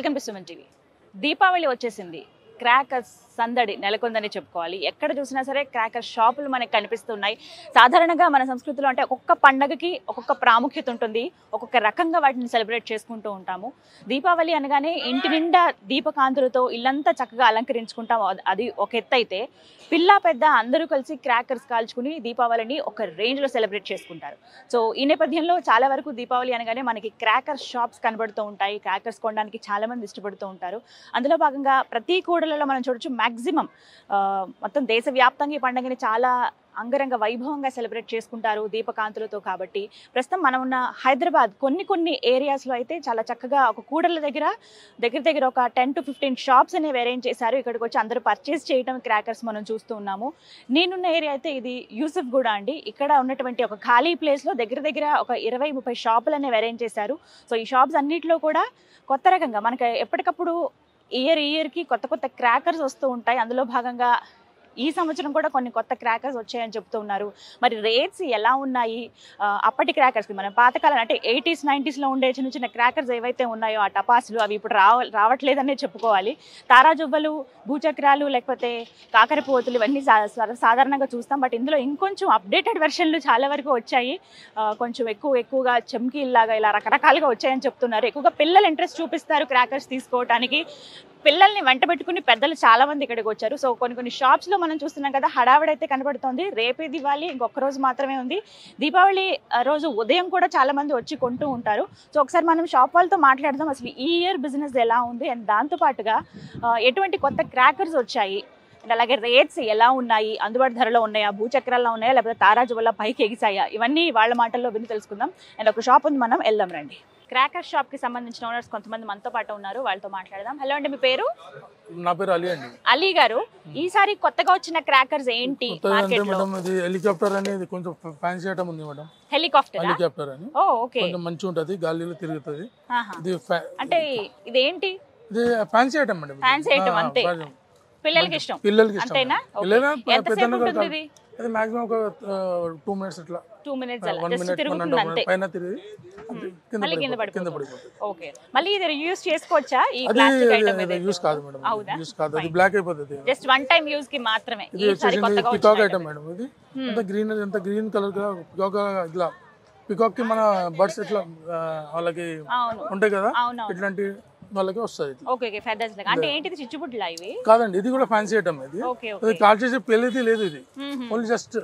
Welcome to Suman TV Deepavali వచ్చేసింది crackers సందడి నెలకొందని చెప్పుకోవాలి ఎక్కడ చూసినా సరే క్రాకర్ షాపులు మనకి కనిపిస్తున్నాయి సాధారణంగా మన సంస్కృతిలో అంటే ఒక్కొక్క పండగకి ఒక్కొక్క ప్రాముఖ్యత ఉంటుంది ఒక్కొక్క రకంగా వాటిని సెలబ్రేట్ చేసుకుంటూ ఉంటాము దీపావళి అనగానే ఇంటి నిండా దీపకాంతులతో ఇల్లంతా చక్కగా అలంకరించుకుంటాం అది- అది ఒక ఎత్తు అయితే పిల్ల పెద్ద అందరూ కలిసి క్రాకర్స్ కాల్చుకుని దీపావళిని ఒక రేంజ్లో సెలబ్రేట్ చేసుకుంటారు సో ఈ నేపథ్యంలో చాలా వరకు దీపావళి అనగానే మనకి క్రాకర్ షాప్స్ కనబడుతూ ఉంటాయి క్రాకర్స్ కొనడానికి చాలా మంది ఇష్టపడుతూ ఉంటారు అందులో భాగంగా ప్రతి కూడలలో మనం చూడొచ్చు మ్యాక్సిమం మొత్తం దేశవ్యాప్తంగా ఈ పండుగని చాలా అంగరంగ వైభవంగా సెలబ్రేట్ చేసుకుంటారు దీపకాంతులతో కాబట్టి ప్రస్తుతం మనం ఉన్న హైదరాబాద్ కొన్ని కొన్ని ఏరియాస్లో అయితే చాలా చక్కగా ఒక కూడల దగ్గర దగ్గర దగ్గర ఒక టెన్ టు ఫిఫ్టీన్ షాప్స్ అనేవి అరేంజ్ చేశారు ఇక్కడికి వచ్చి అందరూ పర్చేస్ చేయడం క్రాకర్స్ మనం చూస్తూ ఉన్నాము నేనున్న ఏరియా అయితే ఇది యూసఫ్ కూడా అండి ఇక్కడ ఉన్నటువంటి ఒక ఖాళీ ప్లేస్లో దగ్గర దగ్గర ఒక ఇరవై ముప్పై షాపులు అనేవి అరేంజ్ చేశారు సో ఈ షాప్స్ అన్నింటిలో కూడా కొత్త రకంగా మనకి ఎప్పటికప్పుడు ఇయర్ ఇయర్కి కొత్త కొత్త క్రాకర్స్ వస్తూ ఉంటాయి అందులో భాగంగా ఈ సంవత్సరం కూడా కొన్ని కొత్త క్రాకర్స్ వచ్చాయని చెప్తూ ఉన్నారు మరి రేట్స్ ఎలా ఉన్నాయి ఆ, అప్పటి క్రాకర్స్ మన పాతకాలం అంటే ఎయిటీస్ నైంటీస్లో ఉండే చిన్న చిన్న క్రాకర్స్ ఏవైతే ఉన్నాయో ఆ టపాసులు అవి ఇప్పుడు రావ రావట్లేదనే చెప్పుకోవాలి తారాజువ్వలు భూచక్రాలు లేకపోతే కాకరపోతులు ఇవన్నీ సా- సా- సాధారణంగా చూస్తాం బట్ ఇందులో ఇంకొంచెం అప్డేటెడ్ వెర్షన్లు చాలా వరకు వచ్చాయి ఆ, కొంచెం ఎక్కువ ఎక్కువగా చమ్కీల్లాగా ఇలా రకరకాలుగా వచ్చాయని చెప్తున్నారు ఎక్కువగా పిల్లలు ఇంట్రెస్ట్ చూపిస్తారు క్రాకర్స్ తీసుకోవడానికి పిల్లల్ని వెంట పెట్టుకుని పెద్దలు చాలా మంది ఇక్కడికి వచ్చారు సో కొన్ని కొన్ని షాప్స్ లో మనం చూస్తున్నాం కదా హడావిడైతే కనబడుతోంది రేపే దివాళి ఇంకొక రోజు మాత్రమే ఉంది దీపావళి ఆ, రోజు ఉదయం కూడా చాలా మంది వచ్చి కొంటూ ఉంటారు సో ఒకసారి మనం షాప్ వాళ్ళతో మాట్లాడదాం అసలు ఈ ఇయర్ బిజినెస్ ఎలా ఉంది అండ్ దాంతో పాటుగా ఆ, ఎటువంటి కొత్త క్రాకర్స్ వచ్చాయి అండ్ అలాగే రేట్స్ ఎలా ఉన్నాయి అందుబాటు ధరలో ఉన్నాయా భూచక్రాల్లో ఉన్నాయా లేకపోతే తారాజు వల్ల పైకి ఎగిసాయా ఇవన్నీ వాళ్ళ మాటల్లో విని తెలుసుకుందాం అండ్ ఒక షాప్ ఉంది మనం వెళ్దాం రండి క్రాకర్ షాప్ కి సంబంధించిన ఓనర్స్ కొంతమంది మనతో పాటు ఉన్నారు వాళ్ళతో మాట్లాడదాం హలో అండి మీ పేరు నా పేరు అలీ అండి అలీ గారు ఈసారి కొత్తగా వచ్చిన క్రాకర్స్ ఏంటి కొత్తగా అంటే మార్కెట్ లో మేడం ఇది హెలికాప్టర్ అనేది కొంచెం ఫ్యాన్సీ ఐటమ్ ఉంది మేడం హెలికాప్టర్ హెలికాప్టర్ అని ఓ ఓకే కొంచెం మంచిగా ఉంటుంది గాలిలో తిరుగుతుంది ఆహా. ఇది fa- అంటే ఇదేంటి ఇది ఫ్యాన్సీ ఐటమ్ మేడం ఇది. Fancy item ఆ, అంతే. కొంచెం పిల్లలకి ఇష్టం పిల్లలకి ఇష్టం అంతేనా ఓకే. పిల్లల ఎంతసేపు పెద్దన్న ఉంటుంది ఇది అది మాక్సిమం ఒక టూ మినిట్స్ ఇట్లా టూ మినిట్స్ అలా వన్ జస్ట్ మినిట్ వన్ తిరుగుతుంది అండ్ అంతే పైన తిరిగి అంతే కింద మళ్ళీ కింద పడిపోతుంది కింద పడిపోతుంది పడిపోతుంది ఓకే మళ్ళీ ఇది యూస్ చేసుకోవచ్చా ఈ అది ప్లాస్టిక్ ఐటమ్ యూస్ కాదు మేడం అవునా? యూస్ కాదు అది బ్లాక్ అయిపోతుంది జస్ట్ వన్ టైం యూస్ కి మాత్రమే ఇది ఈసారి వచ్చేసి కొత్తగా పికాక్ వచ్చిన ఐటమ్ మేడం ఇది అంత గ్రీన్ ఎంత గ్రీన్ కలర్ పికాక్ ఇట్లా పికాక్ కి మన బర్డ్స్ ఇట్లా ఆ, వాళ్ళకి అవును ఉంటాయి కదా అవునవును ఇట్లాంటి వాళ్ళకి వస్తుంది ఇట్లా ఓకే ఓకే ఫెదర్స్ లాగా అంటే ఏంటిది చిచ్చుబుడ్లా ఇవి కాదండి ఇది కూడా ఫ్యాన్సీ ఐటమ్ ఇది ఓకే అది ఓకే కాల్ చేసే పెళ్ళిది లేదు ఇది only just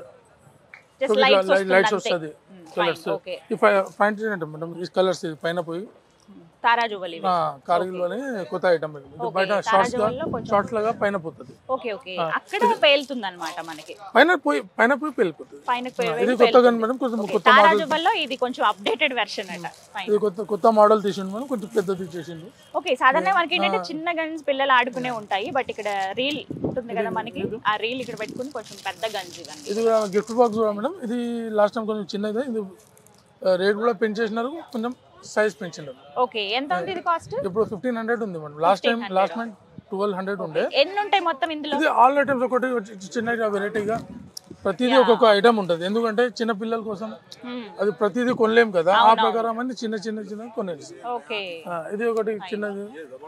just lights lights వస్తుంది వస్తుంది కలర్స్ ఓకే ఈ ఫ్యాంటసీ ఐటమ్ మేడం ఈ కలర్స్ ఇది పైన పోయి తారాజువలి ఇవి కార్గిల్ లోనే కొత్త ఐటమ్ ఇది Okay, బయట షార్ట్స్ గా తారాజువల్లో కొంచెం- షార్ట్స్ లాగా పైన పోతుంది ఓకే ఓకే అక్కడ పేలుతుంది అనమాట మనకి పైన పోయి పైన పోయి వెళ్ళిపోతుంది పైన ఇది కొత్తగా మేడం కొంచెం కొత్త మోడల్ తారాజువల్లో ఇది కొంచెం అప్డేటెడ్ వెర్షన్ అట పైన ఇది కొత్త కొత్త మోడల్ తీసిండు మేడం కొంచెం పెద్దది చేసిండు ఓకే సాధారణంగా మనకి ఏంటంటే చిన్న గన్స్ పిల్లలు ఆడుకునే ఉంటాయి బట్ ఇక్కడ రీల్ ఉంటుంది కదా మనకి ఆ రీల్ ఇక్కడ పెట్టుకుని కొంచెం పెద్ద గన్స్ ఇవన్నీ ఇది కూడా గిఫ్ట్ బాక్స్ కూడా మేడం ఇది లాస్ట్ టైం కొంచెం చిన్నది ఇది రేట్ కూడా పెంచేసినారు కొంచెం సైజ్ పెంచినారు ఓకే ఎంత ఉంది ఇది కాస్ట్ ఇప్పుడు ఫిఫ్టీన్ హండ్రెడ్ ఉంది madam last time last month twelve hundred ఉండే ఎన్ని ఉంటాయి మొత్తం ఇందులో ఇది ఆల్ ఐటమ్స్ ఒకటి వచ్చి చిన్నగా వెరైటీగా ప్రతిదీ ఒక్కొక్క ఐటమ్ ఉంటుంది ఎందుకంటే చిన్న పిల్లల కోసం Hmm. అది ప్రతిదీ కొనలేం కదా ఆ ప్రకారం అని చిన్న చిన్న చిన్న కొనేది ఓకే ఆ, ఇది ఒకటి చిన్నది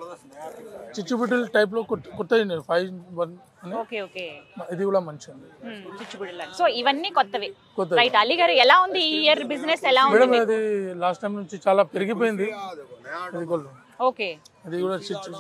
చిచ్చుబిడ్డల టైప్ లో కొత్త- కొత్తది ఫైవ్ వన్ అని ఓకే ఓకే ఇది కూడా మంచిగా ఉంది చిచ్చుబుడ్డలు సో ఇవన్నీ కొత్తవి కొత్తది రైట్ అలీ గారు ఎలా ఉంది ఈ ఇయర్ బిజినెస్ ఎలా ఉంది మేడం అది లాస్ట్ టైం నుంచి చాలా పెరిగిపోయింది ఇది కూడా ఓకే ఇది కూడా చిచ్చు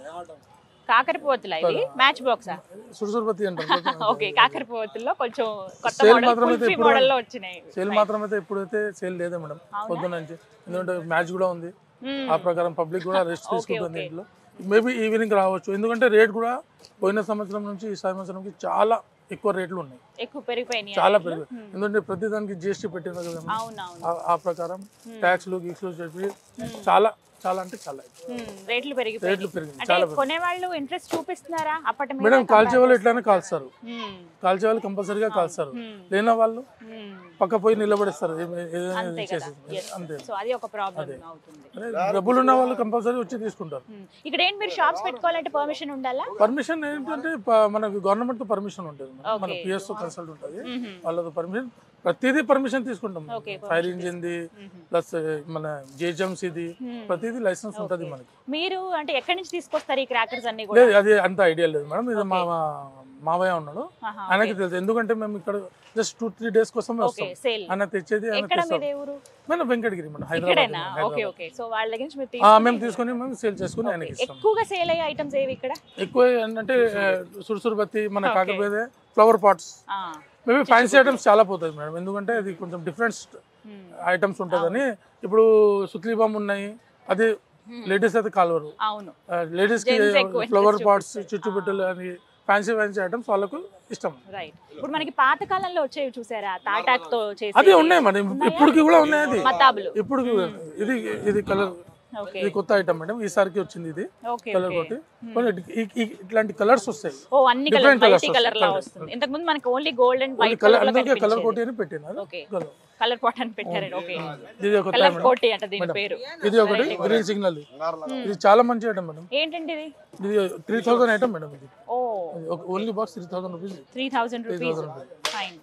కాకరపోతులా ఇవి మ్యాచ్ బాక్సా సురసురపతి అంటారు ఓకే కాకరపోతుల్లో కొంచెం కొత్త Sale మోడల్ మాత్రం అయితే కుల్ఫీ ఇప్పుడు- మోడల్ లో వచ్చినాయి సేల్ మాత్రం అయితే ఇప్పుడైతే సేల్ లేదే మేడం పొద్దున్న నుంచి ఎందుకంటే మ్యాచ్ కూడా ఉంది Hmm. ఆ ప్రకారం పబ్లిక్ కూడా రెస్ట్ తీసుకుంటుంది ఇంట్లో మేబీ ఈవినింగ్ రావచ్చు ఎందుకంటే రేట్ కూడా పోయిన సంవత్సరం నుంచి ఈ సంవత్సరంకి చాలా ఎక్కువ రేట్లు ఉన్నాయి ఎక్కువ పెరిగిపోయినాయి చాలా పెరిగి ఎందుకంటే ప్రతి దానికి జిఎస్టీ పెట్టినారు కదా మేడం. అవునవును ఆ- ఆ ప్రకారం ట్యాక్స్లు గీక్స్లు చెప్పి చాలా చాలా అంటే చాలా ఎక్కువ. మ్మ్. రేట్లు పెరిగిపోయాయి రేట్లు పెరిగింది అంటే చాలా పెరిగింది కొనేవాళ్ళు ఇంట్రెస్ట్ చూపిస్తున్నారా అప్పటి మీద మేడం కాల్చే వాళ్ళు ఎట్లానే కాల్స్తారు మ్మ్. కాల్చే వాళ్ళు కంపల్సరీగా కాల్స్తారు మ్మ్. లేని వాళ్ళు మ్మ్. పక్క పోయి నిలబడేస్తారు ఏమి- ఏదైనా అంతే కదా చేసేసి Yes. అంతే సో అది ఒక ప్రాబ్లం అవుతుంది అదే డబ్బులు ఉన్న వాళ్ళు కంపల్సరీ వచ్చి తీసుకుంటారు మ్మ్. ఇక్కడ ఏంటి మీరు షాప్స్ పెట్టుకోవాలంటే పర్మిషన్ ఉండాలా పర్మిషన్ ఏంటంటే ప- మనకి గవర్నమెంట్ తో పర్మిషన్ ఉంటుంది మేడం. మన Okay. పిఎస్ తో కన్సల్ట్ ఉంటుంది మ్మ్. వాళ్ళది పర్మిషన్ ప్రతిదీ పర్మిషన్ తీసుకుంటాం Okay, ఫైర్ ఇంజిన్ ది ప్లస్ మన జేజమ్స్ ఇది ప్రతిదీ లైసెన్స్ ఉంటుంది మనకి మీరు అంటే ఎక్కడి నుంచి తీసుకొస్తారు ఈ క్రాకర్స్ అన్ని కూడా లేదు అది అంత ఐడియా లేదు మేడం ఇది మా మా మావయ్య ఉన్నాడు ఆహా, ఆయనకి తెలుసు ఎందుకంటే మేము ఇక్కడ జస్ట్ టూ త్రీ డేస్ కోసమే ఓకే వస్తాం సేల్ ఆయన తెచ్చేది ఆయన ఎక్కడ తెస్తాం మీదే ఊరు మేము వెంకటగిరి మేడం హైదరాబాద్ ఇక్కడేనా madam, okay Hyderabad. Okay so వాళ్ళ దగ్గర నుంచి మీరు ఆ, తీసుకొని- మేము తీసుకొని మేము సేల్ చేసుకుని ఆయనకి ఇస్తాం ఎక్కువగా సేల్ అయ్యే ఐటమ్స్ ఏవి ఇక్కడ ఎక్కువ ఏంటంటే సురుసురుబత్తి మన కాకపోతే ఫ్లవర్ పాట్స్ ఆ, మేబీ ఫ్యాన్సీ ఐటమ్స్ చాలా పోతాయి మేడం ఎందుకంటే అది కొంచెం డిఫరెంట్ మ్మ్. ఐటమ్స్ ఉంటుందని ఇప్పుడు సుత్లీ బాంబ్ ఉన్నాయి అది లేడీస్ అయితే కాలువరు అవును లేడీస్ కి Gents ఎక్కువ interest ఫ్లవర్ పాట్స్ చూపిస్తారు. చుట్టుపెట్టలు అని ఫ్యాన్సీ ఫ్యాన్సీ ఐటమ్స్ వాళ్ళకు ఇష్టం రైట్ ఇప్పుడు మనకి పాత కాలంలో వచ్చేవి చూసారా తాటాక్ తో చేసి అదే ఉన్నాయి మేడం ఇప్పటికి కూడా ఉన్నాయి అది మతాబులు ఇప్పుడు ఇది ఇది కలర్ ఓకే ఇది కొత్త ఐటమ్ మేడం ఈసారికి వచ్చింది ఇది ఓకే కలర్ కొట్టి కొన్ని ఈ- ఈ- ఇట్లాంటి కలర్స్ వస్తాయి ఓ అన్ని colour Different colours multi colour లా వస్తాయి. వస్తుంది ఇంతకు ముందు మనకి only gold and white colour colour అందుకే కలర్ కోటి అని పెట్టినారు ఓకే కలర్ కలర్ పాట్ అని పెట్టారు ఓకే ఇది ఒక కలర్ కోటి అంట దీని పేరు ఇది ఒకటి గ్రీన్ సిగ్నల్ ఇది చాలా మంచి ఐటమ్ మేడం ఏంటండి ఇది ఇది త్రీ థౌసండ్ ఐటమ్ మేడం ఇది oh only box three thousand rupees three thousand rupees fine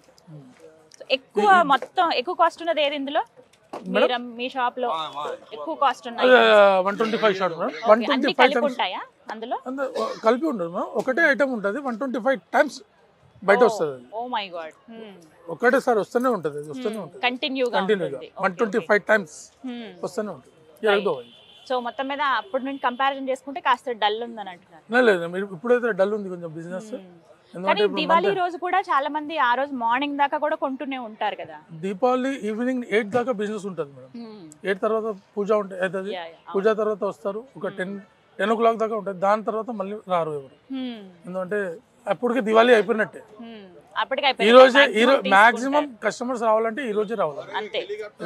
ఎక్కువ మొత్తం ఎక్కువ కాస్ట్ ఉన్నది ఏది ఇందులో మీరు మీ షాప్ లో ఎక్కువ కాస్ట్ ఉన్నాయి one twenty five short madam one twenty అన్ని ఫైవ్ కలిపి టైమ్స్ ఉంటాయా అందులో కలిపి ఉండదు మేడం ఒకటే ఐటమ్ ఉంటుంది వన్ ట్వంటీ ఫైవ్ టైమ్స్ బయట వస్తుంది అది. ఓ మై గాడ్ ఒకటే సారి వస్తూనే ఉంటుంది అది వస్తూనే ఉంటుంది కంటిన్యూగా కంటిన్యూగా వన్ ట్వంటీ ఫైవ్ టైమ్స్ వస్తూనే ఉంటుంది ఎరగదు అది. సో మొత్తం మీద అప్పటి నుండి కంపారిజన్ చేసుకుంటే కాస్త డల్ ఉందని అంటున్నారు లేదు, లేదు మీరు ఇప్పుడైతే డల్ ఉంది కొంచెం బిజినెస్ కానీ ఎందుకంటే ఇప్పుడు దివాళీ రోజు కూడా చాలా మంది ఆ రోజు మార్నింగ్ దాకా కూడా కొంటూనే ఉంటారు కదా దీపావళి ఈవినింగ్ ఎయిట్ దాకా బిజినెస్ ఉంటుంది మేడం ఎయిట్ తర్వాత పూజ ఉంటుంది అవుతుంది Yeah, yeah. పూజ తర్వాత వస్తారు ఒక టెన్ టెన్ ఓ క్లాక్ దాకా ఉంటుంది దాని తర్వాత మళ్ళీ రారు ఎవరు ఎందుకంటే అప్పటికి దివాళీ అయిపోయినట్టే అప్పటికి ఈ అయిపోయింది రోజే ఈ రోజు మాక్సిమం కస్టమర్స్ రావాలంటే ఈ రోజే రావాలి అంతే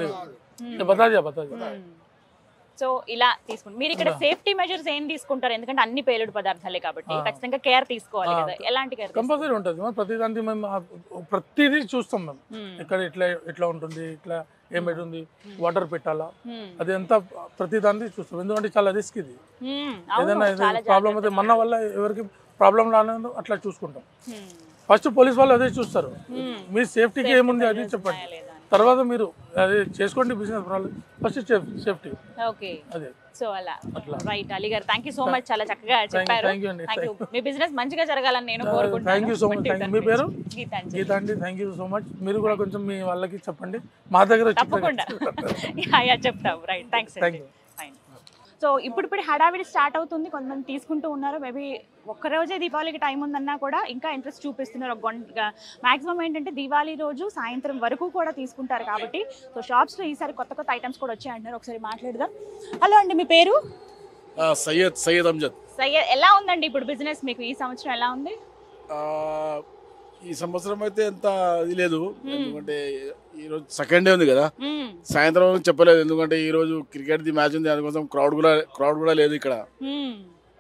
బతాదియా బతాదియా సో ఇలా తీసుకుంటారు మీరు ఇక్కడ సేఫ్టీ మెజర్స్ ఏం తీసుకుంటారు ఎందుకంటే అన్ని పేలుడు పదార్థాలే కాబట్టి ఖచ్చితంగా కేర్ తీసుకోవాలి కదా ఎలాంటి కేర్ కంపల్సరీ ఉంటుంది మేము ప్రతి దానికి మేము ఆ- ప్రతిదీ చూస్తాం మేము ఇక్కడ ఇట్లా ఎట్లా ఉంటుంది ఇట్లా ఏమైతే ఉంది వాటర్ పెట్టాలా అది ఎంత ప్రతి దాన్ని చూస్తాం ఎందుకంటే చాలా రిస్క్ ఇది ఏదైనా ప్రాబ్లం అయితే మన వల్ల ఎవరికి ప్రాబ్లం రాలేదు అట్లా చూసుకుంటాం ఫస్ట్ పోలీస్ వాళ్ళు అదే చూస్తారు మీ సేఫ్టీకి ఏముంది అది చెప్పండి తర్వాత మీరు అది చేసుకోండి బిజినెస్ ఫస్ట్ సేఫ్టీ ఓకే అదే సో అలా రైట్ అలీ గారు థ్యాంక్ యూ సో మచ్ చాలా చక్కగా చెప్పారు thank you అండి. థ్యాంక్ యూ మీ బిజినెస్ మంచిగా జరగాలని నేను thank you so much thank మీ పేరు గీతాంజలి గీత అండి థ్యాంక్ యూ సో మచ్ మీరు కూడా కొంచెం మీ వాళ్ళకి చెప్పండి మా దగ్గర వచ్చి తప్పకుండా యా, యా, చెప్తాం right thanks Thank you. Fine so ఇప్పుడు ఇప్పుడు హడావిడి స్టార్ట్ అవుతుంది కొంతమంది తీసుకుంటూ ఉన్నారు మేబీ ఒక్క రోజే దీపావళికి టైం ఉందన్నా కూడా ఇంకా ఇంట్రెస్ట్ చూపిస్తున్నారు ఒక గంట మాక్సిమం ఏంటంటే దీపావళి రోజు సాయంత్రం వరకు కూడా తీసుకుంటారు కాబట్టి సో షాప్స్లో ఈసారి కొత్త కొత్త ఐటమ్స్ కూడా వచ్చాయి అంటున్నారు ఒకసారి మాట్లాడదాం హలో అండి మీ పేరు ఆ, సయ్యద్ సయ్యద్ అమ్జద్ సయ్యద్ ఎలా ఉందండి ఇప్పుడు బిజినెస్ మీకు ఈ సంవత్సరం ఎలా ఉంది ఆ, ఈ సంవత్సరం అయితే ఎంత ఇది లేదు ఎందుకంటే ఈరోజు సెకండ్ డే ఉంది కదా మ్మ్. సాయంత్రం చెప్పలేదు ఎందుకంటే ఈ రోజు క్రికెట్ ది మ్యాచ్ ఉంది అందుకోసం క్రౌడ్ కూడా క్రౌడ్ కూడా లేదు ఇక్కడ mm.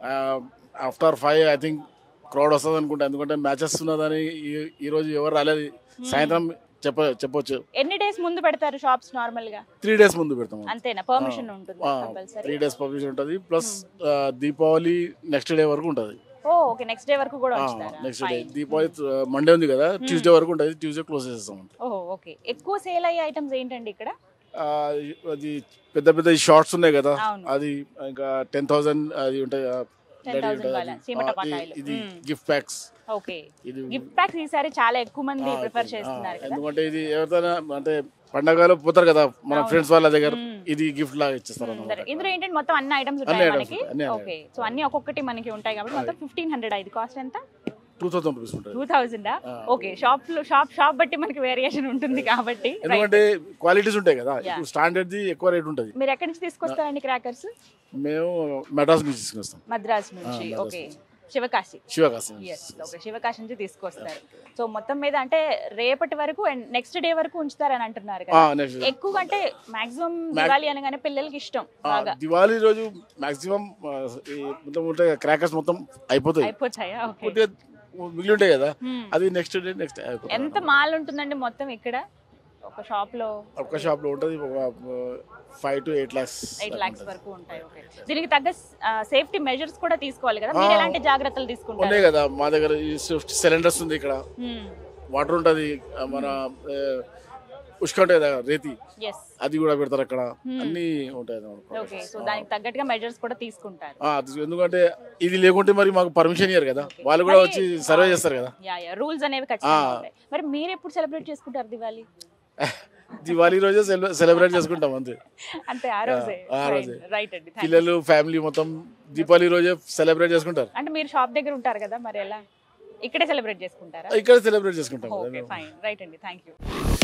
After five I think crowd వస్తుంది అనుకుంటా ఎందుకంటే మ్యాచెస్ ఉన్నదని ఈ- ఈ రోజు ఎవరు రాలేదు సాయంత్రం చెప్ప చెప్పొచ్చు ఎన్ని డేస్ ముందు పెడతారు షాప్స్ నార్మల్ గా త్రీ డేస్ ముందు పెడతాం అంతేనా పర్మిషన్ ఉంటుంది కంపల్సరీ త్రీ డేస్ పబ్లిష్ ఉంటుంది ప్లస్ దీపావళి నెక్స్ట్ డే వరకు ఉంటుంది ఓ ఓకే నెక్స్ట్ డే వరకు కూడా ఉంచుతారా నెక్స్ట్ డే దీపావళి మండే ఉంది కదా ట్యూస్డే వరకు ఉంటుంది ట్యూస్డే క్లోజ్ చేసేస్తాం ఓహో ఓకే ఎక్కువ సేల్ అయ్యే ఐటమ్స్ ఏంటండి ఇక్కడ ఆ, అది పెద్ద పెద్ద షార్ట్స్ ఉన్నాయి కదా అవును. అది ఇంకా టెన్ థౌసండ్ అది ఉంటాయి ఆ, 10,000 ready ఉంటుంది వాళ్ళ అది. చీమ ఆ, టపాకాయలు. ఇది మ్మ్. గిఫ్ట్ ప్యాక్స్ ఓకే ఇది గిఫ్ట్ ప్యాక్స్ ఈసారి చాలా ఎక్కువ మంది ఆ, ప్రిఫర్ ఆ, చేస్తున్నారు కదా ఎందుకంటే ఇది ఎవరితోనా అంటే పండగలో పోతారు కదా మన ఫ్రెండ్స్ వాళ్ళ దగ్గర మ్మ్. ఇది గిఫ్ట్ లాగా ఇచ్చేస్తారు ఇందులో- అన్నమాట ఇందులో ఏంటంటే మొత్తం అన్ని ఐటమ్స్ అన్ని ఉంటాయి items మనకి ఉంటాయి, అన్ని ఓకే సో అన్ని ఒక్కొక్కటి మనకి ఉంటాయి కాబట్టి మొత్తం ఫిఫ్టీన్ హండ్రెడ్ ఇది కాస్ట్ ఎంత టూ థౌసండ్ రూపీస్ ఉంటుంది టూ థౌజండ్ ఓకే షాప్ లో షాప్ షాప్ బట్టి మనకి వేరియేషన్ ఉంటుంది కాబట్టి Right. ఎందుకంటే క్వాలిటీస్ ఉంటాయి కదా ఇప్పుడు స్టాండర్డ్ ది ఎక్కువ రేట్ ఉంటుంది మీరు ఎక్కడి నుంచి తీసుకొస్తారండి క్రాకర్స్ మేము మెడ్రాస్ నుంచి తీసుకొస్తాం మద్రాస్ నుంచి ఓకే శివకాశి శివకాశం ఎస్ ఓకే శివకాశి నుంచి తీసుకొస్తారు సో మొత్తం మీద అంటే రేపటి వరకు అండ్ నెక్స్ట్ డే వరకు ఉంచుతారని అంటున్నారు కదా నెక్స్ట్ ఎక్కువ అంటే మాక్సిమం దివాళీ అనగానే పిల్లలకి ఇష్టం బాగా దివాళీ రోజు మాక్సిమం మొత్తం ఉంటాయి క్రాకర్స్ మొత్తం అయిపోతాయి అయిపోతాయా ఓకే కొద్దిగా మిగిలి ఉంటాయి కదా అది నెక్స్ట్ డే నెక్స్ట్ ఎంత మాల్ ఉంటుందండి మొత్తం ఇక్కడ ఒక షాప్ లో ఒక్క షాప్ లో ఉంటుంది five to eight lakhs eight lakhs వరకు ఉంటాయి ఓకే దీనికి తగ్గ సేఫ్టీ మెజర్స్ కూడా తీసుకోవాలి కదా మీరు ఎలాంటి జాగ్రత్తలు తీసుకుంటారు ఉన్నాయి కదా మా దగ్గర సిలిండర్స్ ఉంది ఇక్కడ మ్మ్. వాటర్ ఉంటుంది మన ఏ, ఉష్క ఉంటుంది కదా, రేతి ఎస్ అది కూడా పెడతారు అక్కడ అన్ని ఉంటాయి అన్నమాట ఓకే products. సో దానికి తగ్గట్టుగా మెజర్స్ కూడా తీసుకుంటారు ఆ, అది ఎందుకంటే ఇది లేకుంటే మరి మాకు పర్మిషన్ ఇయ్యరు కదా వాళ్ళు కూడా వచ్చి సర్వే చేస్తారు కదా యా యా రూల్స్ అనేవి ఖచ్చితంగా ఆ. ఉంటాయి మరి మీరు ఎప్పుడు సెలబ్రేట్ చేసుకుంటారు దివాళీ దివాళీ రోజే సెలబ్రేట్ చేసుకుంటాం అంతే అంటే ఆ రోజే ఆ రోజే. రైట్ అండి thank you. పిల్లలు ఫ్యామిలీ మొత్తం దీపావళి రోజే సెలబ్రేట్ చేసుకుంటారు అంటే మీరు షాప్ దగ్గర ఉంటారు కదా మరి ఎలా ఇక్కడే సెలబ్రేట్ చేసుకుంటారా ఇక్కడ సెలబ్రేట్ చేసుకుంటాం ఓకే ఫైన్ రైట్ అండి థ్యాంక్ యూ